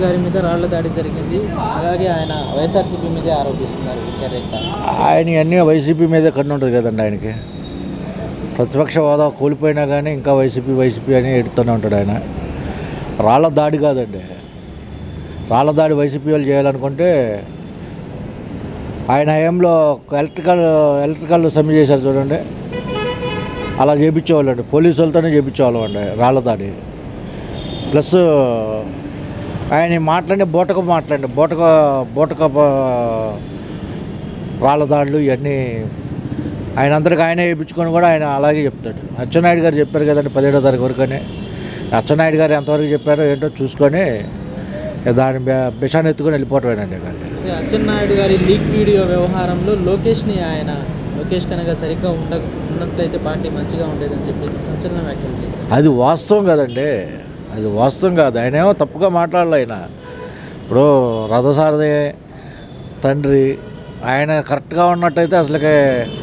గారి మీద రాళ్ల దాడి జరిగింది అలాగే ఆయన వైఎస్ఆర్సీపీ మీదే ఆరోపిస్తున్నారు విచారేక ఆయన అన్నీ వైసీపీ మీదే కన్ను ఉంటుంది కదండి ఆయనకి ప్రతిపక్ష హోదా కోల్పోయినా కానీ ఇంకా వైసీపీ వైసీపీ అని ఎడుతూనే ఉంటాడు ఆయన రాళ్ళ దాడి కాదండి రాళ్ళ దాడి వైసీపీ వాళ్ళు చేయాలనుకుంటే ఆయన హయాంలో ఎలక్ట్రికల్ ఎలక్ట్రికల్ సమ్మె చేశారు చూడండి అలా చేయించేవాళ్ళండి పోలీసు వాళ్ళతోనే చేయించేవాళ్ళం అండి రాళ్ళ దాడి ప్లస్ ఆయన మాట్లాడి బోటక మాట్లాడి బోటక బోటక బ- రాళ్ళ దాడులు ఇవన్నీ ఆయన అందరికి ఆయనే వేయించుకొని కూడా ఆయన అలాగే చెప్తాడు అచ్చెన్నాయుడు గారు చెప్పారు కదండి పదిహేడో తారీఖు వరకునే అచ్చెన్నాయుడు గారు ఎంతవరకు చెప్పారో ఏంటో చూసుకొని ఇక దాని బె- బిషాన్ని ఎత్తుకొని వెళ్ళిపోవటమేనండి ఇక. అయితే అచ్చెన్నాయుడు గారి లీక్ వీడియో వ్యవహారంలో లోకేష్ని ఆయన లోకేష్ కనుక సరిగ్గా ఉండ ఉన్నట్లయితే పార్టీ మంచిగా ఉండేదని చెప్పి సంచలన వ్యాఖ్యలు చేశారు అది వాస్తవం కదండి అది వాస్తవం కాదు ఆయన ఏమో తప్పుగా మాట్లాడాలి ఆయన ఇప్పుడు రథసారథి తండ్రి ఆయన కరెక్ట్గా ఉన్నట్టయితే అసలుకే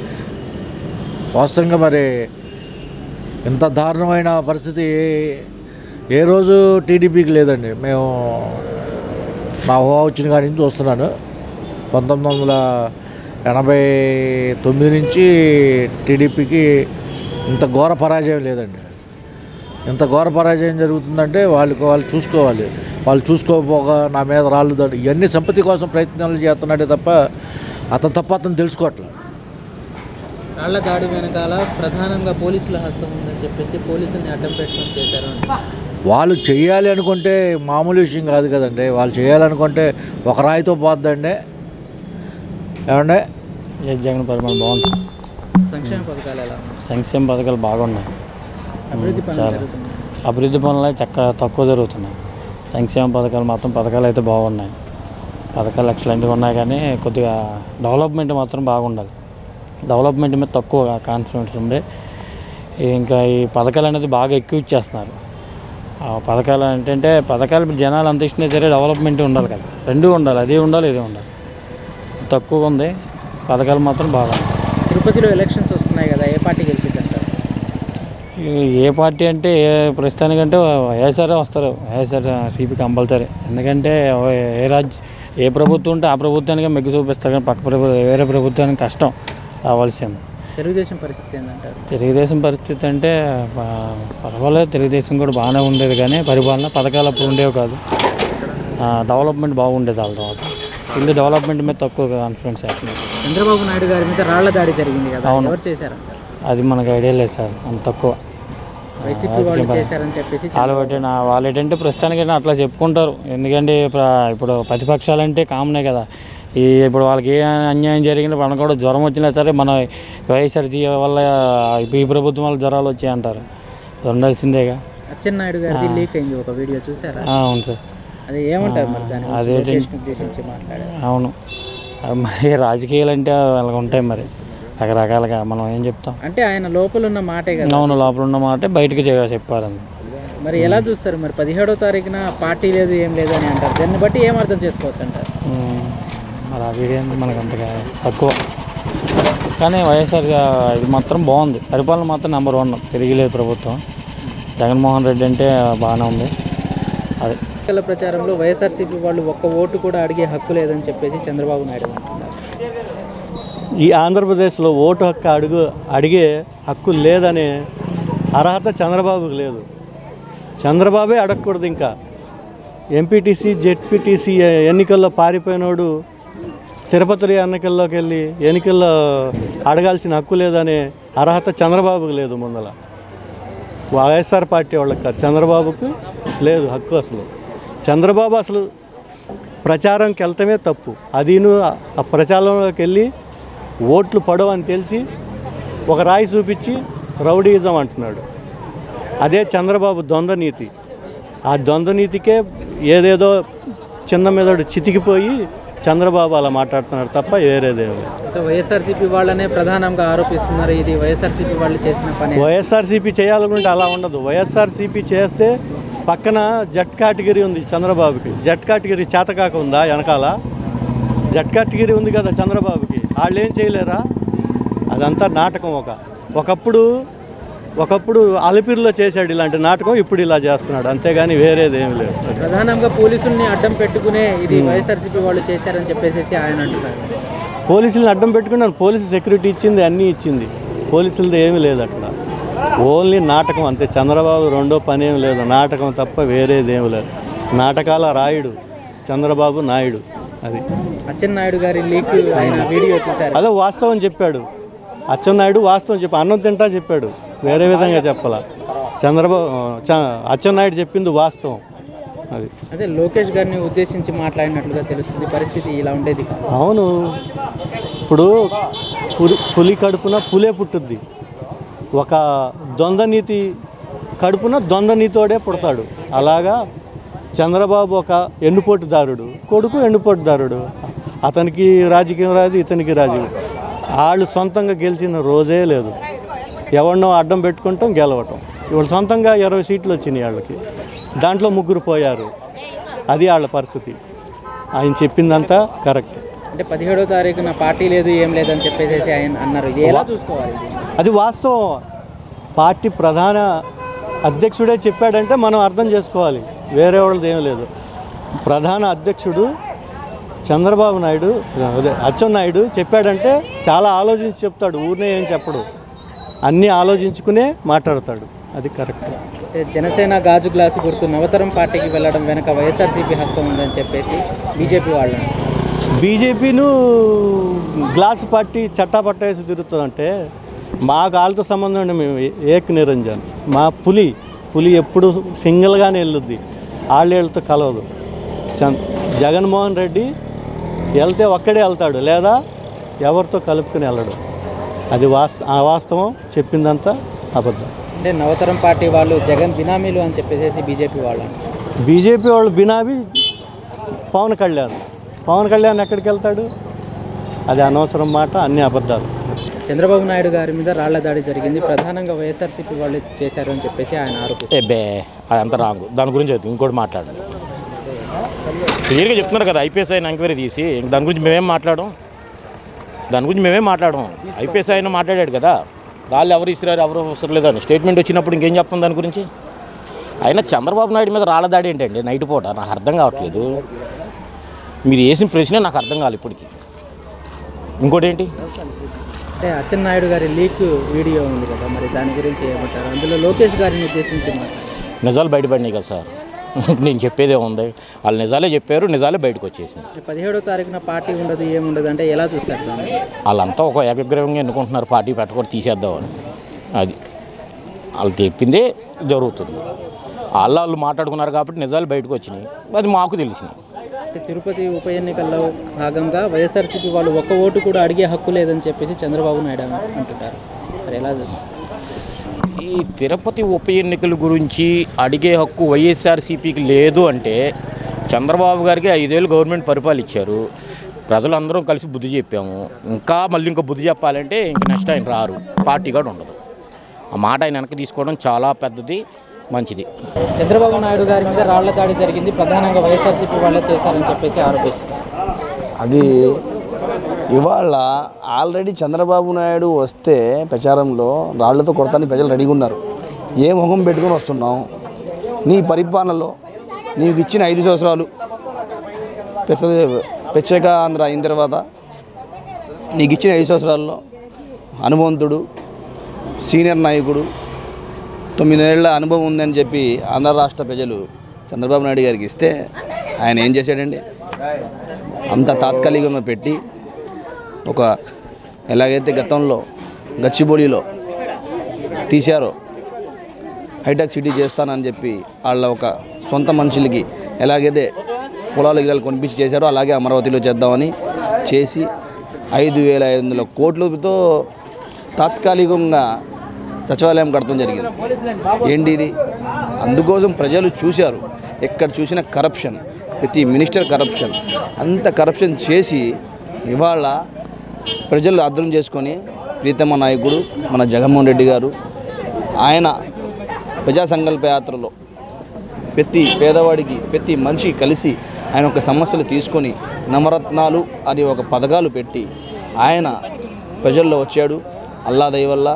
వాస్తవంగా మరి ఇంత దారుణమైన పరిస్థితి ఏ- ఏ రోజు టీడీపీకి లేదండి మేము నా హోవా వచ్చిన కాడి నుంచి చూస్తున్నాను పంతొమ్మిది వందల ఎనభై తొమ్మిది నుంచి టీడీపీకి ఇంత ఘోర పరాజయం లేదండి ఇంత ఘోర పరాజయం జరుగుతుందంటే వాళ్ళకి వాళ్ళు చూసుకోవాలి వాళ్ళు చూసుకోకపోగా నా మీద రాళ్ళు దాడి ఇవన్నీ సంపత్తి కోసం ప్రయత్నాలు చేస్తున్నాడే తప్ప అతను తప్ప అతను తెలుసుకోవట్లేదు రాళ్ల దాడి వెనకాల ప్రధానంగా పోలీసుల హస్తం ఉందని చెప్పేసి పోలీసుల్ని అడ్డం పెట్టుకొని చేశారు అని వాళ్ళు చేయాలి అనుకుంటే మామూలు విషయం కాదు కదండి వాళ్ళు చేయాలనుకుంటే ఒక రాయితో పోద్దండి ఏమండే ఏ జగన్ పరిమాణం బాగుంది సంక్షేమ పథకాలు ఎలా ఉన్నాయి సంక్షేమ పథకాలు బాగున్నాయి అభివృద్ధి పనులు చాలా. జరుగుతున్నాయి అభివృద్ధి పనులు చక్క తక్కువ జరుగుతున్నాయి సంక్షేమ పథకాలు మాత్రం పథకాలు అయితే బాగున్నాయి పథకాలు ఎక్సలెంట్గా ఉన్నాయి కానీ కొద్దిగా డెవలప్మెంట్ మాత్రం బాగుండాలి డెవలప్మెంట్ మీద తక్కువ కాన్ఫిడెన్స్ ఉంది ఇంకా ఈ పథకాలు అనేది బాగా ఎక్కువ ఇచ్చేస్తున్నారు ఆ పథకాలు ఏంటంటే పథకాలు ఇప్పుడు జనాలు అంత ఇష్టం సరే డెవలప్మెంట్ ఉండాలి కదా రెండూ ఉండాలి అది ఉండాలి ఇది ఉండాలి తక్కువగా ఉంది పథకాలు మాత్రం బాగా ఉన్నాయి. తిరుపతిలో ఎలక్షన్స్ వస్తున్నాయి కదా ఏ పార్టీ గెలిచింది అంటారు ఈ- ఏ పార్టీ అంటే ఏ ప్రస్తుతానికంటే వైఎస్ఆర్ వస్తారు వైఎస్ఆర్ సిపి కంపల్సరీ ఎందుకంటే ఏ రాజ్య ఏ ప్రభుత్వం ఉంటే ఆ ప్రభుత్వానికి మెగ్గు చూపిస్తారు కానీ పక్క ప్రభుత్వం వేరే ప్రభుత్వానికి కష్టం రావాల్సింది తెలుగుదేశం పరిస్థితి ఏంటంటారు తెలుగుదేశం పరిస్థితి అంటే ప- పర్వాలేదు తెలుగుదేశం కూడా బాగానే ఉండేది కానీ పరిపాలన పథకాలు అప్పుడు ఉండేవి కాదు ఆ, డెవలప్మెంట్ బాగుండేది వాళ్ళ తర్వాత వీళ్ళు డెవలప్మెంట్ మీద తక్కువ కాన్ఫిడెన్స్ అవుతుంది చంద్రబాబు నాయుడు గారి మీద రాళ్ల దాడి జరిగింది కదా అవును. ఎవరు చేశారంటారు అది మనకు ఐడియా లేదు సార్ అంత తక్కువ వైసీపీ వాళ్ళు చేశారని చెప్పేసి వాళ్ళు ఏంటంటే వాళ్ళు ఏంటంటే ప్రస్తుతానికి అట్లా చెప్పుకుంటారు ఎందుకంటే ప్ర- ఇప్పుడు ప్రతిపక్షాలు అంటే కామనే కదా ఈ ఇప్పుడు వాళ్ళకి ఏ అన్యాయం జరిగినా మన కూడా జ్వరం వచ్చినా సరే మన వైఎస్ఆర్జీ వల్ల ఈ ప్రభుత్వం వల్ల జ్వరాలు వచ్చాయి అంటారు ఉండాల్సిందేగా అచ్చెన్నాయుడు గారిది లీక్ అయింది ఒక వీడియో చూసారా ఆ, అవును సార్ అది ఏమంటారు మరి దాని గురించి? అదేంటి? లోకేష్ని ఉద్దేశించి మాట్లాడారు అవును అవి మరి రాజకీయాలు అంటే అలాగ ఉంటాయి మరి రకరకాలుగా మనం ఏం చెప్తాం అంటే ఆయన లోపల ఉన్న మాటే కదా అవును లోపల ఉన్న మాట బయటకు చె- చెప్పాలని మరి ఎలా చూస్తారు మరి పదిహేడో తారీఖున పార్టీ లేదు ఏం లేదు అని అంటారు దాన్ని బట్టి ఏం అర్థం చేసుకోవచ్చు అంటారు ఉమ్, మరి అవి ఏంటి మనకు అంతగా తక్కువ కానీ వైఎస్ఆర్ గా- ఇది మాత్రం బాగుంది పరిపాలన మాత్రం నెంబర్ వన్ పెరిగిలేదు ప్రభుత్వం జగన్మోహన్ రెడ్డి అంటే బాగానే ఉంది అది ఎన్నికల ప్రచారంలో వైఎస్ఆర్సీపీ వాళ్ళు ఒక్క ఓటు కూడా అడిగే హక్కు లేదని చెప్పేసి చంద్రబాబు నాయుడు అంటున్నారు ఈ ఆంధ్రప్రదేశ్లో ఓటు హక్కు అడుగు అడిగే హక్కు లేదనే అర్హత చంద్రబాబుకి లేదు చంద్రబాబే అడగకూడదు ఇంకా ఎంపీటీసీ జెడ్పీటీసీ ఎన్నికల్లో పారిపోయినోడు తిరుపతి ఎన్నికల్లోకి వెళ్ళి ఎన్నికల్లో అడగాల్సిన హక్కు లేదనే అర్హత చంద్రబాబుకి లేదు ముందల వైఎస్ఆర్ పార్టీ వాళ్ళకి కాదు చంద్రబాబుకు లేదు హక్కు అసలు చంద్రబాబు అసలు ప్రచారంకి వెళ్తమే తప్పు అదిను ఆ ప్రచారంలోకి వెళ్ళి ఓట్లు పడవని తెలిసి ఒక రాయి చూపించి రౌడీయిజం అంటున్నాడు అదే చంద్రబాబు ద్వంద్వ నీతి ఆ ద్వంద్వ నీతికే ఏదేదో చిన్న మీదడు చితికిపోయి చంద్రబాబు అలా మాట్లాడుతున్నాడు తప్ప వేరేదేమో అయితే వైఎస్ఆర్సీపీ వాళ్ళనే ప్రధానంగా ఆరోపిస్తున్నారు ఇది వైఎస్ఆర్సీపీ వాళ్ళు చేసిన పని వైఎస్ఆర్సీపీ చేయాలనుకుంటే అలా ఉండదు వైఎస్ఆర్సీపీ చేస్తే పక్కన జట్ కేటగిరీ ఉంది చంద్రబాబుకి జట్ కేటగిరీ చేతకాక ఉందా వెనకాల జట్ కేటగిరీ ఉంది కదా చంద్రబాబుకి వాళ్ళు ఏం చేయలేరా అదంతా నాటకం ఒక ఒకప్పుడు ఒకప్పుడు అలిపిరిలో చేశాడు ఇలాంటి నాటకం ఇప్పుడు ఇలా చేస్తున్నాడు అంతేగాని వేరేది ఏమి లేదు ప్రధానంగా పోలీసుల్ని అడ్డం పెట్టుకునే ఇది వైఎస్ఆర్సీపీ వాళ్ళు చేశారని చెప్పేసి ఆయన అంటున్నారు పోలీసులను అడ్డం పెట్టుకున్నాను పోలీసు సెక్యూరిటీ ఇచ్చింది అన్నీ ఇచ్చింది పోలీసులది ఏమీ లేదు అక్కడ ఓన్లీ నాటకం అంతే చంద్రబాబు రెండో పని ఏమి లేదు నాటకం తప్ప వేరేది ఏమి లేదు నాటకాల రాయుడు చంద్రబాబు నాయుడు అది అచ్చెన్నాయుడు గారి లీక్ ఆయన వీడియో చూశారు అదే వాస్తవం చెప్పాడు అచ్చెన్నాయుడు వాస్తవం చెప్పి అన్నం తింటా చెప్పాడు వేరే విధంగా చెప్పాల చంద్రబాబు చ- అచ్చెన్నాయుడు చెప్పింది వాస్తవం అది అదే లోకేష్ గారిని ఉద్దేశించి మాట్లాడినట్లుగా తెలుస్తుంది పరిస్థితి ఇలా ఉండేది కాదు. అవును ఇప్పుడు పులి పులి కడుపున పులే పుట్టుద్ది ఒక ద్వంద్వ నీతి కడుపున ద్వంద్వ నీతోడే పుడతాడు అలాగా చంద్రబాబు ఒక ఎన్నుపోటుదారుడు కొడుకు ఎన్నుపోటుదారుడు అతనికి రాజకీయం రాదు ఇతనికి రాజకీయం వాళ్ళు సొంతంగా గెలిచిన రోజే లేదు ఎవరినో అడ్డం పెట్టుకుంటాం గెలవటం ఇవాళ సొంతంగా ఇరవై సీట్లు వచ్చినాయి వాళ్ళకి దాంట్లో ముగ్గురు పోయారు అది వాళ్ళ పరిస్థితి ఆయన చెప్పిందంతా కరెక్ట్ అంటే పదిహేడో తారీఖున పార్టీ లేదు ఏం లేదని చెప్పేసి ఆయన అన్నారు ఇది ఎలా చూసుకోవాలి ఇది? అది వాస్తవం పార్టీ ప్రధాన అధ్యక్షుడే చెప్పాడంటే మనం అర్థం చేసుకోవాలి వేరే వాళ్ళది ఏం లేదు ప్రధాన అధ్యక్షుడు చంద్రబాబు నాయుడు అదే అచ్చెన్నాయుడు చెప్పాడంటే చాలా ఆలోచించి చెప్తాడు ఊరినే ఏం చెప్పడు అన్నీ ఆలోచించుకునే మాట్లాడతాడు అది కరెక్ట్ అంటే జనసేన గాజు గ్లాసు గుర్తు నవతరం పార్టీకి వెళ్ళడం వెనక వైఎస్ఆర్సీపీ హస్తం ఉందని చెప్పేసి బీజేపీ వాళ్ళు అంటున్నారు. బీజేపీను గ్లాస్ పార్టీ చట్టా పట్టేసి తిరుగుతుందంటే మాకు వాళ్ళతో సంబంధం ఉండే మేము ఏక్ నిరంజన్ మా పులి పులి ఎప్పుడు సింగిల్గానే వెళ్ళుద్ది వాళ్ళతో కలవదు చం- జగన్మోహన్ రెడ్డి వెళ్తే ఒక్కడే వెళ్తాడు లేదా ఎవరితో కలుపుకుని వెళ్ళడు అది వాస్ ఆ వాస్తవం చెప్పిందంతా అబద్ధం అంటే నవతరం పార్టీ వాళ్ళు జగన్ బినామీలు అని చెప్పేసి బీజేపీ వాళ్ళు అంటున్నారు. బీజేపీ వాళ్ళు బినాబీ పవన్ కళ్యాణ్ పవన్ కళ్యాణ్ ఎక్కడికి వెళ్తాడు అది అనవసరం మాట అన్ని అబద్ధాలు చంద్రబాబు నాయుడు గారి మీద రాళ్ల దాడి జరిగింది ప్రధానంగా వైఎస్ఆర్సీపీ వాళ్ళు చేశారు అని చెప్పేసి ఆయన ఆరోపిస్తారు ఎబ్బే అదంతా రాంగ్ దాని గురించి అవుతుంది ఇంకోటి మాట్లాడు క్లియర్గా చెప్తున్నారు కదా ఐపీఎస్ అయిన ఎంక్వైరీ తీసి ఇంక దాని గురించి మేమేం మాట్లాడడం దాని గురించి మేమేం మాట్లాడడం ఐపీఎస్ ఆయన మాట్లాడాడు కదా వాళ్ళు ఎవరు ఇస్తారు ఎవరు అవసరం లేదని స్టేట్మెంట్ వచ్చినప్పుడు ఇంకేం చెప్తాం దాని గురించి అయినా చంద్రబాబు నాయుడు మీద రాళ్ళ దాడి ఏంటండి నైట్ పూట నాకు అర్థం కావట్లేదు మీరు వేసిన ప్రశ్న నాకు అర్థం కాలేదు ఇప్పటికి ఇంకోటి ఏంటి అంటే అచ్చెన్నాయుడు గారి లీక్ వీడియో ఉంది కదా మరి దాని గురించి ఏమంటారు అందులో లోకేష్ గారిని ఉద్దేశించి మాట్లాడారు నిజాలు బయటపడినాయి కదా సార్ నేను చెప్పేదే ఉంది వాళ్ళు నిజాలే చెప్పారు నిజాలే బయటకు వచ్చేసింది అంటే పదిహేడో తారీఖున పార్టీ ఉండదు ఏముండదు అంటే ఎలా చూస్తారు దాన్ని వాళ్ళంతా ఒక ఏకగ్రీవంగా ఎన్నుకుంటున్నారు పార్టీ పెట్టకూడదు తీసేద్దామని అది వాళ్ళు చెప్పిందే జరుగుతుంది వాళ్ళ వాళ్ళు మాట్లాడుకున్నారు కాబట్టి నిజాలు బయటకు వచ్చినాయి అది మాకు తెలిసినాయి అంటే తిరుపతి ఉప ఎన్నికల్లో భాగంగా వైఎస్ఆర్సీపీ వాళ్ళు ఒక్క ఓటు కూడా అడిగే హక్కు లేదని చెప్పేసి చంద్రబాబు నాయుడు అంటుంటారు మరి ఎలా చూస్తారు? ఈ తిరుపతి ఉప ఎన్నికల గురించి అడిగే హక్కు వైఎస్ఆర్సీపీకి లేదు అంటే చంద్రబాబు గారికి ఐదేళ్ళు గవర్నమెంట్ పరిపాలించారు ప్రజలందరం కలిసి బుద్ధి చెప్పాము ఇంకా మళ్ళీ ఇంకా బుద్ధి చెప్పాలంటే ఇంక నెక్స్ట్ ఆయన రారు పార్టీ కూడా ఉండదు ఆ మాట ఆయన వెనక్కి తీసుకోవడం చాలా పెద్దది మంచిది చంద్రబాబు నాయుడు గారి మీద రాళ్ల దాడి జరిగింది ప్రధానంగా వైఎస్ఆర్సీపీ వాళ్ళే చేశారని చెప్పేసి ఆరోపిస్తారు అది ఇవాళ ఆల్రెడీ చంద్రబాబు నాయుడు వస్తే ప్రచారంలో రాళ్లతో కొడతానికి ప్రజలు రెడీగా ఉన్నారు ఏ ముఖం పెట్టుకొని వస్తున్నాం నీ పరిపాలనలో నీకు ఇచ్చిన ఐదు సంవత్సరాలు ప్రస- ప్రత్యేక ఆంధ్ర అయిన తర్వాత నీకు ఇచ్చిన ఐదు సంవత్సరాల్లో అనుభవంతుడు సీనియర్ నాయకుడు తొమ్మిదేళ్ల అనుభవం ఉందని చెప్పి ఆంధ్ర రాష్ట్ర ప్రజలు చంద్రబాబు నాయుడు గారికి ఇస్తే ఆయన ఏం చేశాడండి అంత తాత్కాలికంగా పెట్టి ఒక ఎలాగైతే గతంలో గచ్చిబౌలిలో తీశారో హైటెక్ సిటీ చేస్తానని చెప్పి వాళ్ళ ఒక సొంత మనుషులకి ఎలాగైతే పొలాలు గిలాలు కొనిపించి చేశారో అలాగే అమరావతిలో చేద్దామని చేసి ఐదు వేల ఐదు వందల కోట్లతో తాత్కాలికంగా సచివాలయం కడతాం జరిగింది ఏంటి ఇది అందుకోసం ప్రజలు చూశారు ఎక్కడ చూసిన కరప్షన్ ప్రతి మినిస్టర్ కరప్షన్ అంత కరప్షన్ చేసి ఇవాళ ప్రజలు అర్థం చేసుకొని ప్రీతమ్మ నాయకుడు మన జగన్మోహన్ రెడ్డి గారు ఆయన ప్రజా సంకల్ప యాత్రలో ప్రతి పేదవాడికి ప్రతి మనిషి కలిసి ఆయన ఒక సమస్యలు తీసుకొని నవరత్నాలు అని ఒక పథకాలు పెట్టి ఆయన ప్రజల్లో వచ్చాడు అల్లా దయ వల్ల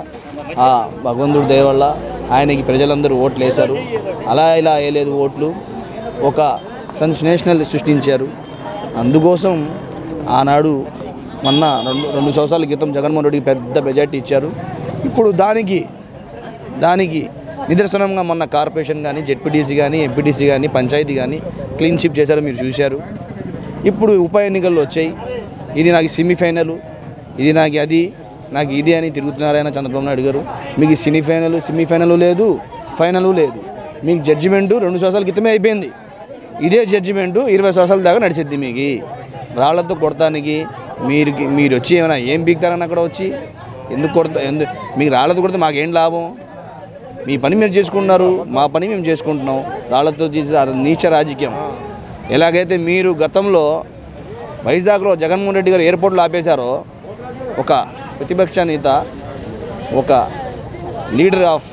ఆ భగవంతుడి దయ వల్ల ఆయనకి ప్రజలందరూ ఓట్లు వేశారు అలా ఇలా వేయలేదు ఓట్లు ఒక సెన్సేషనల్ సృష్టించారు అందుకోసం ఆనాడు మొన్న రెండు రెండు సంవత్సరాల క్రితం జగన్మోహన్ రెడ్డికి పెద్ద మెజార్టీ ఇచ్చారు ఇప్పుడు దానికి దానికి నిదర్శనంగా మొన్న కార్పొరేషన్ కానీ జెడ్పీటీసీ కానీ ఎంపీటీసీ కానీ పంచాయతీ కానీ క్లీన్ షిప్ చేశారో మీరు చూశారు ఇప్పుడు ఉప ఎన్నికల్లో వచ్చాయి ఇది నాకు సెమీఫైనల్ ఇది నాకు అది నాకు ఇది అని తిరుగుతున్నారైనా చంద్రబాబు నాయుడు గారు మీకు సెమీఫైనల్ సెమీఫైనల్ లేదు ఫైనల్ లేదు మీకు జడ్జిమెంటు రెండు సంవత్సరాల క్రితమే అయిపోయింది ఇదే జడ్జిమెంటు ఇరవై సంవత్సరాల దాకా నడిచిద్ది మీకు రాళ్లతో కొడతానికి మీరు మీరు వచ్చి ఏమైనా ఏం పీకుతారని అక్కడ వచ్చి ఎందుకు కొడతా ఎందుకు మీకు రాళ్లతో కొడితే మాకేం లాభం మీ పని మీరు చేసుకుంటున్నారు మా పని మేము చేసుకుంటున్నాం రాళ్లతో చేసే అది నీచ రాజకీయం ఎలాగైతే మీరు గతంలో వైజాగ్లో జగన్మోహన్ రెడ్డి గారు ఎయిర్పోర్ట్లో ఆపేశారో ఒక ప్రతిపక్ష నేత ఒక లీడర్ ఆఫ్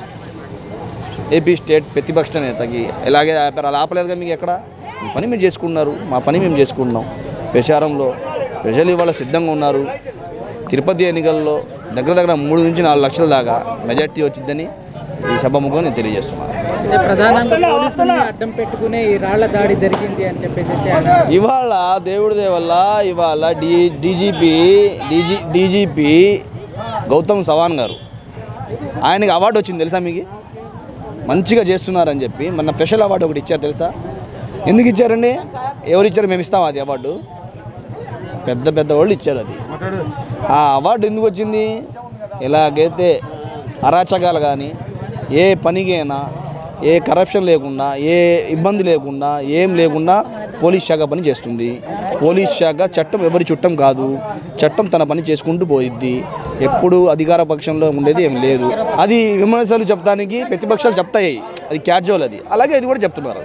ఏపీ స్టేట్ ప్రతిపక్ష నేతకి ఎలాగే ఆపారు అలా ఆపలేదుగా మీకు ఎక్కడ మీ పని మీరు చేసుకుంటున్నారు మా పని మేము చేసుకుంటున్నాం ప్రచారంలో ప్రజలు ఇవాళ సిద్ధంగా ఉన్నారు తిరుపతి ఎన్నికల్లో దగ్గర దగ్గర మూడు నుంచి నాలుగు లక్షల దాకా మెజార్టీ వచ్చిందని ఈ సభముఖం నేను తెలియజేస్తున్నాను అంటే ప్రధానంగా పోలీసుల్ని అడ్డం పెట్టుకునే ఈ రాళ్ల దాడి జరిగింది అని చెప్పేసి ఆయన ఇవాళ దేవుడి దయ వల్ల ఇవాళ D DGP DG DGP Gautam Sawang గారు ఆయనకి అవార్డు వచ్చింది తెలుసా మీకు మంచిగా చేస్తున్నారని చెప్పి మన స్పెషల్ అవార్డు ఒకటి ఇచ్చారు తెలుసా ఎందుకు ఇచ్చారండి ఎవరు ఇచ్చారు మేము ఇస్తాం అది అవార్డు పెద్ద పెద్ద వాళ్ళు ఇచ్చారు అది ఆ అవార్డు ఎందుకు వచ్చింది ఎలాగైతే అరాచకాలు కానీ ఏ పనికైనా ఏ కరప్షన్ లేకుండా ఏ ఇబ్బంది లేకుండా ఏం లేకుండా పోలీస్ శాఖ పని చేస్తుంది పోలీస్ శాఖ చట్టం ఎవరి చుట్టం కాదు చట్టం తన పని చేసుకుంటూ పోయిద్ది ఎప్పుడు అధికార పక్షంలో ఉండేది ఏం లేదు అది విమర్శలు చెప్తానికి ప్రతిపక్షాలు చెప్తాయి అది క్యాజువల్ అది అలాగే ఇది కూడా చెప్తున్నారు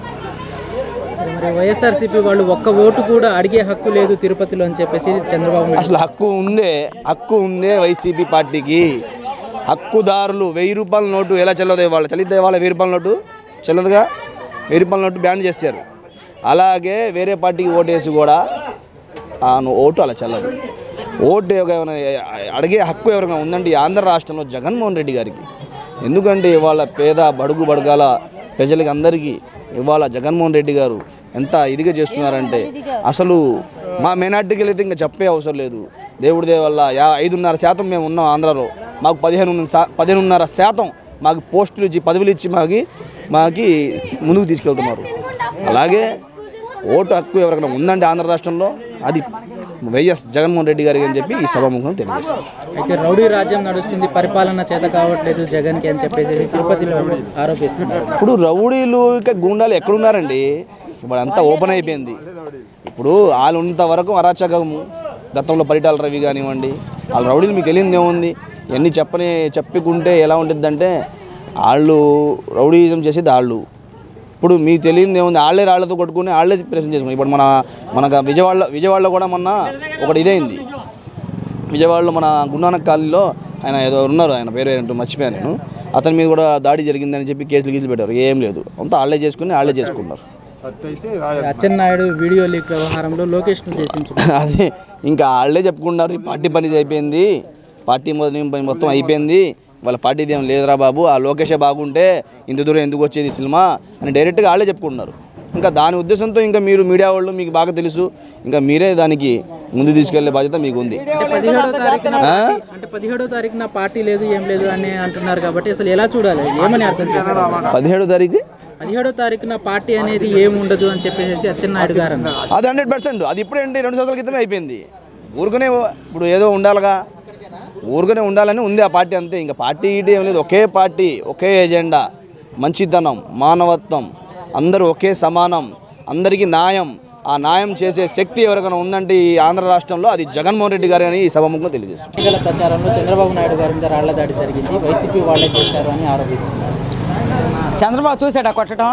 మరి వైఎస్ఆర్సీపీ వాళ్ళు ఒక్క ఓటు కూడా అడిగే హక్కు లేదు తిరుపతిలో అని చెప్పేసి చంద్రబాబు నాయుడు అసలు హక్కు ఉందే హక్కు ఉందే వైసీపీ పార్టీకి హక్కుదారులు వెయ్యి రూపాయల నోటు ఎలా చెల్లదు వాళ్ళ చల్లిద్దే వాళ్ళ వెయ్యి రూపాయల నోటు చెల్లదుగా వెయ్యి రూపాయల నోటు బ్యాన్ చేశారు అలాగే వేరే పార్టీకి ఓటేసి కూడా ఆ ను- ఓటు అలా చెల్లదు ఓటు ఎవరైనా అడిగే హక్కు ఎవరైనా ఉందంటే ఈ ఆంధ్ర రాష్ట్రంలో జగన్మోహన్ రెడ్డి గారికి ఎందుకంటే ఇవాళ పేద బడుగు బడగాల ప్రజలకి అందరికీ ఇవాళ జగన్మోహన్ రెడ్డి గారు ఎంత ఇదిగా చేస్తున్నారంటే అసలు మా మైనార్టీకి వెళ్తే ఇంకా చెప్పే అవసరం లేదు దేవుడి దయ వల్ల యా ఐదున్నర శాతం మేము ఉన్నాం ఆంధ్రాలో మాకు పదిహేను శా పదిహేనున్నర శాతం మాకు పోస్టులు ఇచ్చి పదవులు ఇచ్చి మాకి మాకి ముందుకు తీసుకెళ్తున్నారు అలాగే ఓటు హక్కు ఎవరికైనా ఉందంటే ఆంధ్ర రాష్ట్రంలో అది వైఎస్ జగన్మోహన్ రెడ్డి గారికి అని చెప్పి ఈ సభాముఖం తెలియజేస్తారు అయితే రౌడీ రాజ్యం నడుస్తుంది పరిపాలన చేత కావట్లేదు జగన్కి అని చెప్పేసి తిరుపతిలో ఆరోపిస్తున్నారు ఇప్పుడు రౌడీలు ఇక గుండాలు ఎక్కడున్నారండి ఇప్పుడు అంతా ఓపెన్ అయిపోయింది ఇప్పుడు వాళ్ళు ఉన్నంత వరకు అరాచకము గతంలో పరిటాల రవి కానివ్వండి వాళ్ళ రౌడీలు మీకు తెలియదు ఏముంది ఎన్ని చెప్పని చెప్పుకుంటే ఎలా ఉంటుందంటే వాళ్ళు రౌడీజం చేసేది వాళ్ళు ఇప్పుడు మీకు తెలియదు ఏముంది వాళ్ళే రాళ్లతో కొట్టుకుని వాళ్ళే ప్రశ్న చేసుకుని ఇప్పుడు మన మనకు విజయవాడలో విజయవాడలో కూడా మొన్న ఒకటి ఇదైంది విజయవాడలో మన గురునానక్ కాలనీలో ఆయన ఏదో ఉన్నారు ఆయన పేరు ఏంటో మర్చిపోయాను నేను అతని మీద కూడా దాడి జరిగిందని చెప్పి కేసులు గీసులు పెట్టారు ఏం లేదు అంతా వాళ్ళే చేసుకుని వాళ్ళే చేసుకున్నారు అచ్చెన్నాయుడు వీడియో లీక్ వ్యవహారంలో లోకేష్ను చేసించు అదే ఇంకా వాళ్ళే చెప్పుకున్నారు ఈ పార్టీ పని అయిపోయింది పార్టీ మొదటి పని మొత్తం అయిపోయింది వాళ్ళ పార్టీది ఏం లేదురా బాబు ఆ లోకేషే బాగుంటే ఇంత దూరం ఎందుకు వచ్చేది ఈ సినిమా అని డైరెక్ట్గా వాళ్ళే చెప్పుకుంటున్నారు ఇంకా దాని ఉద్దేశంతో ఇంకా మీరు మీడియా వాళ్ళు మీకు బాగా తెలుసు ఇంకా మీరే దానికి ముందు తీసుకెళ్లే బాధ్యత మీకు ఉంది అంటే పదిహేడో తారీఖున పార్టీ- అంటే పదిహేడో తారీఖున పార్టీ లేదు ఏం లేదు అని అంటున్నారు కాబట్టి అసలు ఎలా చూడాలి ఏమని అర్థం చేసుకోవాలి పదిహేడో తారీఖు పదిహేడో తారీఖున పార్టీ అనేది ఏమి ఉండదు అని చెప్పేసి అచ్చెన్నాయుడు గారు అన్నారు అది హండ్రెడ్ పర్సెంట్ అది ఇప్పుడేంటి రెండు సంవత్సరాల క్రితమే అయిపోయింది ఊరుకునే ఇప్పుడు ఏదో ఉండాలిగా ఊరుకునే ఉండాలని ఉంది ఆ పార్టీ అంతే ఇంకా పార్టీ ఇటు ఏం లేదు ఒకే పార్టీ ఒకే ఎజెండా మంచితనం మానవత్వం అందరూ ఒకే సమానం అందరికీ న్యాయం ఆ న్యాయం చేసే శక్తి ఎవరికైనా ఉందంటే ఈ ఆంధ్ర రాష్ట్రంలో అది జగన్మోహన్ రెడ్డి గారు అని ఈ సభముఖంగా తెలియజేస్తుంది ఎన్నికల ప్రచారంలో చంద్రబాబు నాయుడు గారి మీద రాళ్ల దాడి జరిగింది వైసీపీ వాళ్ళే చేశారు అని ఆరోపిస్తున్నారు చంద్రబాబు చూశాడా కొట్టడం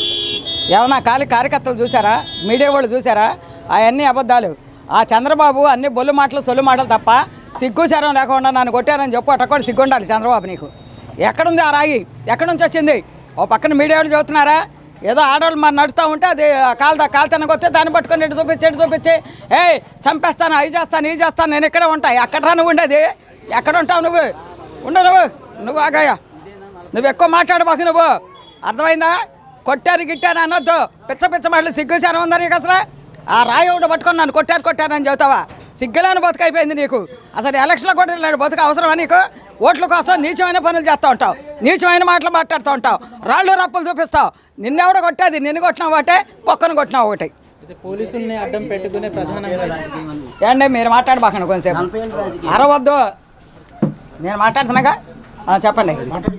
ఏమన్నా కాలి కార్యకర్తలు చూసారా మీడియా వాళ్ళు చూసారా అవన్నీ అబద్ధాలు ఆ చంద్రబాబు అన్ని బొల్లు మాటలు సొల్లు మాటలు తప్ప సిగ్గు శరం లేకుండా నన్ను కొట్టారని చెప్పు అట్ట కూడా సిగ్గు ఉండాలి చంద్రబాబు నీకు ఎక్కడుంది ఆ రాయి ఎక్కడి నుంచి వచ్చింది ఓ పక్కన మీడియా వాళ్ళు చదువుతున్నారా ఏదో ఆడవాళ్ళు మరి నడుస్తూ ఉంటే అది కాలుతా కాలుతానికి వస్తే దాన్ని పట్టుకొని ఇటు చూపించి ఇటు చూపించి ఏ చంపేస్తాను అవి చేస్తాను ఇవి చేస్తాను నేను ఇక్కడే ఉంటా ఎక్కడ నువ్వు ఉండేది ఎక్కడ ఉంటావు నువ్వు ఉండు నువ్వు నువ్వు ఆగాయ నువ్వు ఎక్కువ మాట్లాడబాకు నువ్వు అర్థమైందా కొట్టారు గిట్టారు అనొద్దు పిచ్చ పిచ్చ మాటలు సిగ్గుచారం ఉందా నీకు అసలు ఆ రాయి ఒకటి పట్టుకొని నన్ను కొట్టారు కొట్టారు అని చెబుతావా సిగ్గులేని బతుకైపోయింది నీకు అసలు ఎలక్షన్లో కూడా వెళ్ళాడు బతుకు అవసరమా నీకు ఓట్ల కోసం నీచమైన పనులు చేస్తూ ఉంటావు నీచమైన మాటలు మాట్లాడుతూ ఉంటావు రాళ్ళు రప్పలు చూపిస్తావు నిన్నెవడ కొట్టేది నిన్ను కొట్టినావు ఒకటే కుక్కను కొట్టినావు ఒకటి అయితే పోలీసుల్ని అడ్డం పెట్టుకునే ప్రధానంగా ఏండి మీరు మాట్లాడబాకండి కొంచెంసేపు అరవద్దు నేను మాట్లాడుతున్నాగా ఆ, చెప్పండి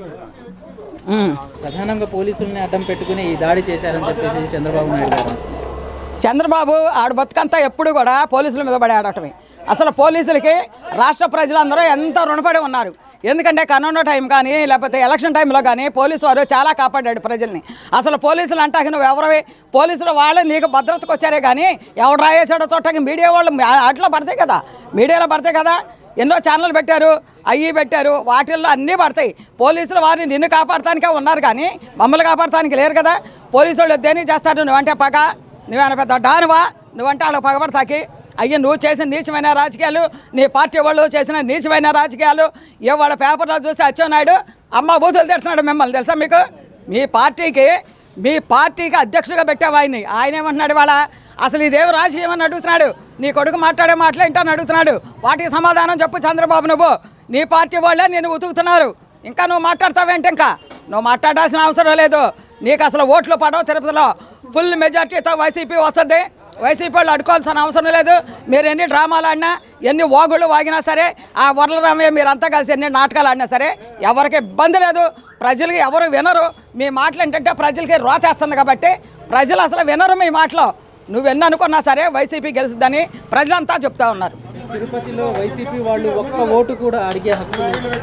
ఉమ్. ప్రధానంగా పోలీసుల్ని అడ్డం పెట్టుకుని ఈ దాడి చేశారని చెప్పేసి చంద్రబాబు నాయుడు గారు చంద్రబాబు ఆడు బతుకంతా ఎప్పుడు కూడా పోలీసుల మీద పడి ఆడటమే అసలు పోలీసులకి రాష్ట్ర ప్రజలందరూ ఎంతో రుణపడి ఉన్నారు ఎందుకంటే కరోనా టైం కానీ లేకపోతే ఎలక్షన్ టైంలో కానీ పోలీసు వారు చాలా కాపాడాడు ప్రజల్ని అసలు పోలీసులు అంటాక నువ్వు ఎవరవి పోలీసులు వాళ్ళు నీకు భద్రతకు వచ్చారే కానీ ఎవడు రాయేసాడో చోటకి మీడియా వాళ్ళు అట్లా పడతాయి కదా మీడియాలో పడతాయి కదా ఎన్నో ఛానళ్ళు పెట్టారు అయ్యి పెట్టారు వాటిల్లో అన్నీ పడతాయి పోలీసులు వారిని నిన్ను కాపాడటానికే ఉన్నారు కానీ మమ్మల్ని కాపాడటానికి లేరు కదా పోలీసు వాళ్ళు దేనికి చేస్తారు నువ్వంటే పగ నువ్వేమైనా పెద్ద డానువా నువ్వంటే వాళ్ళు పగబడతాకి అయ్యి నువ్వు చేసిన నీచమైన రాజకీయాలు నీ పార్టీ వాళ్ళు చేసిన నీచమైన రాజకీయాలు ఏ వాళ్ళ పేపర్లో చూసి అచ్చెన్నాయుడు అమ్మ బూతులు తిడుతున్నాడు మిమ్మల్ని తెలుసా మీకు మీ పార్టీకి మీ పార్టీకి అధ్యక్షుడిగా పెట్టావు ఆయన్ని ఆయన ఏమంటున్నాడు వాళ్ళ అసలు ఇదేం రాజకీయం అని అడుగుతున్నాడు నీ కొడుకు మాట్లాడే మాటలు ఏంటని అడుగుతున్నాడు వాటికి సమాధానం చెప్పు చంద్రబాబు నువ్వు నీ పార్టీ వాళ్ళే నేను ఉతుకుతున్నారు ఇంకా నువ్వు మాట్లాడతావేంటి ఇంకా నువ్వు మాట్లాడాల్సిన అవసరం లేదు నీకు అసలు ఓట్లు పడవు తిరుపతిలో ఫుల్ మెజార్టీతో వైసీపీ వస్తుంది వైసీపీ వాళ్ళు అడుకోవాల్సిన అవసరం లేదు మీరు ఎన్ని డ్రామాలు ఆడినా ఎన్ని వాగుళ్ళు వాగినా సరే ఆ వరలరామయ్య మీరంతా కలిసి ఎన్ని నాటకాలు ఆడినా సరే ఎవరికి ఇబ్బంది లేదు ప్రజలకి ఎవరు వినరు మీ మాటలు ఏంటంటే ప్రజలకి రోతేస్తుంది కాబట్టి ప్రజలు అసలు వినరు మీ మాటలు నువ్వు ఎన్ని అనుకున్నా సరే వైసీపీ గెలుస్తుందని ప్రజలంతా చెప్తా ఉన్నారు తిరుపతిలో వైసీపీ వాళ్ళు ఒక్క ఓటు కూడా అడిగే హక్కు